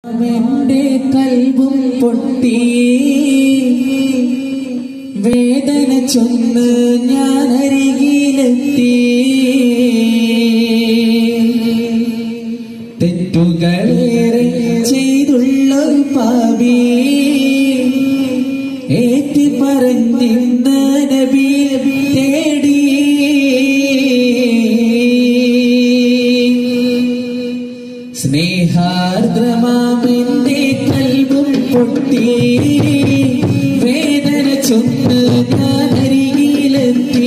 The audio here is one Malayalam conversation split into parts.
എന്റെ കൽവും പൊട്ടി വേദന ചൊന്ന് ഞാൻ അരികിലെത്തി തെറ്റുകളേറെ ചെയ്തുള്ളൊരു പാപി ഏറ്റി പറഞ്ഞിന്ന നബി തേടി സ്നേഹാർദ്രമാമെന്റെ കൽവും പൊട്ടി വേദന ചൊന്ന് ഞാൻ അരികിലെത്തി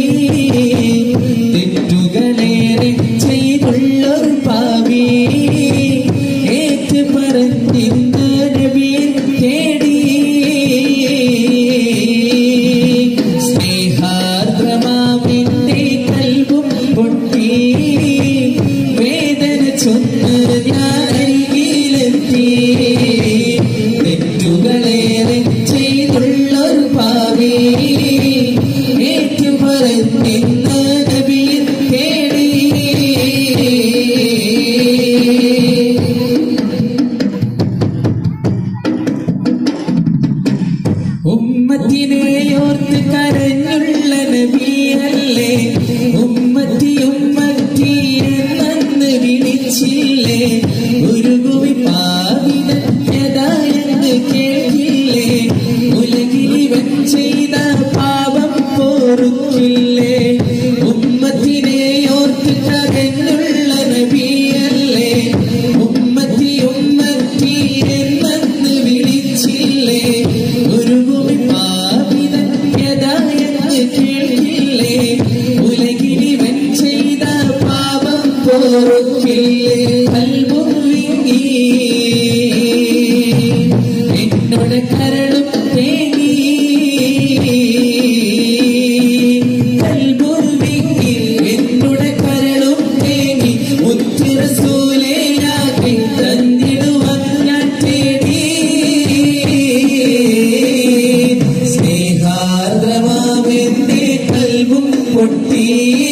തെറ്റുകളേറെ ചെയ്തുള്ളൊരു പാവി ഏറ്റ് പറഞ്ഞിന്ന നബിയെ തേടി സ്നേഹാർദ്രമാമെന്റെ കൽവും പൊട്ടി വേദന ചൊന്ന് ഞാൻ അരികിലെത്തി തെറ്റുകളേറെ ചെയ്തുള്ളൊരു പാവി ഏറ്റു പറഞ്ഞിന്ന നബിയെ തേടി ഉമ്മത്തിനെ ഓർത്ത് കരഞ്ഞുള്ള നബിയല്ലേ ഉമ്മത്തി ഉമ്മത്തി എന്നന്ന് വിളിച്ചില്ലേ ഒരു കുവി പാവിനെന്ന് കേട്ടില്ലേ ഉലകിൽ ഇവൻ ചെയ്ത പാപം പോറുക്കില്ലേ ഉമ്മത്തിനെ ഓർത്ത് കരഞ്ഞുള്ള നബിയല്ലേ ഉമ്മത്തി ഉമ്മത്തി എന്നന്ന് വിളിച്ചില്ലേ ഒരു ഭൂമി പാപിതയതായെന്ന് കേട്ടില്ലേ ഉലകിനിവൻ ചെയ്ത പാപം പോറുക്കില്ലേ കൽവും വിങ്ങി എന്നോട് കരളും തേങ്ങി കൽവും വിങ്ങി എന്നോട് കരളും തേങ്ങി മുത്തിറസൂലേനാക്കി തന്നിടുവാൻ ഞാൻ തേടി സ്നേഹാർദ്രമാമെന്റെ കൽവും പൊട്ടി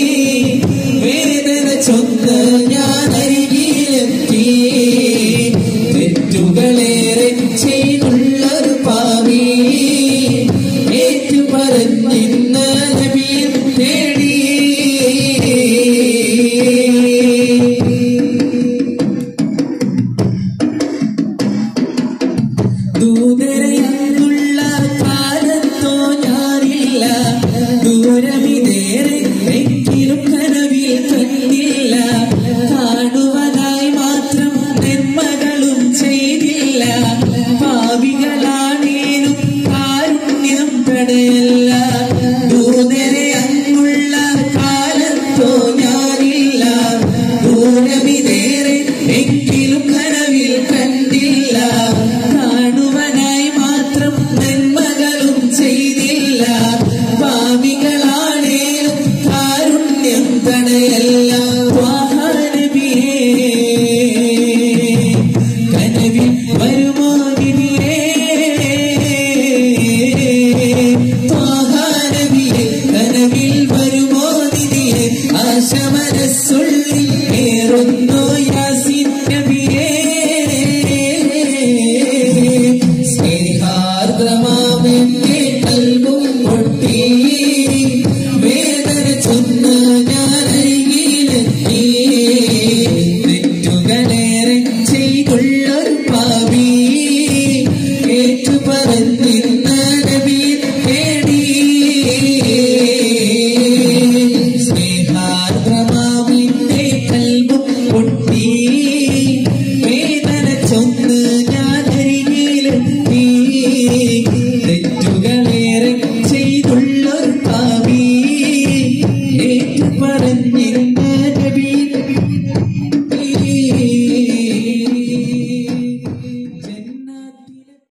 വേദന ചൊന്ന് ഞാൻ അരികിലെത്തി തെറ്റുകളേറെ ചെയ്തുള്ളൊരു പാവി ഏറ്റു പറഞ്ഞിന്ന നബിയെ തേടി ദൂതരയുള്ള കാലത്തോ ഞാനില്ല ദൂരമിതേറെ എങ്കിലും കനവിൽ കണ്ടില്ല കാണുവാനായി മാത്രം നന്മകളും ചെയ്തില്ല പാവികളാണേലും കാരുണ്യം തടയല്ല ദൂതരെ അങ്ങുള്ള കാലത്തോ ഞാനില്ല ദൂരമിതേറെ എങ്കിലും കനവിൽ കണ്ടില്ല കാണുവാനായി മാത്രം നന്മകളും ചെയ്തില്ല ഭാവികളാണേലും കാരുണ്യം തടയല്ല വാഹനബിയേ കനവിൽ